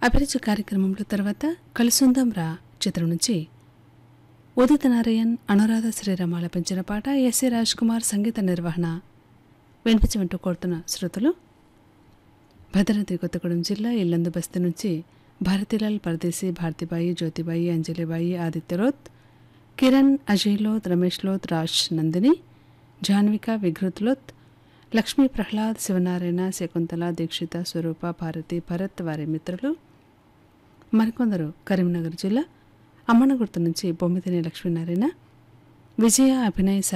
అభిరుచి కార్యక్రమంలో తర్వాత కలుసుందాం రా చిత్రం నుంచి ఉదిత నారాయణ్ అనురాధ శ్రీరామ్ ఆలపించిన పాట ఎస్ఏ రాజ్ కుమార్ సంగీత నిర్వహణ వినిపించమంటూ కోరుతున్న శ్రోతలు భద్రాద్రి కొత్తగూడెం జిల్లా ఇల్లందు బస్తీ నుంచి భారతీలాల్ పరదేశీ భారతిబాయి జ్యోతిబాయి అంజలిబాయి ఆదిత్యలోత్ కిరణ్ అజయ్ లోత్ రమేష్ లోత్ రాజ్ నందిని జాన్విక విఘృత్ లోత్ లక్ష్మీ ప్రహ్లాద్ శివనారాయణ శకుంతల దీక్షిత స్వరూప భారతి భరత్ వారి మిత్రులు మరికొందరు కరీంనగర్ జిల్లా అమ్మనగుర్తు నుంచి బొమ్మిదిని లక్ష్మీనారాయణ విజయ అభినయ్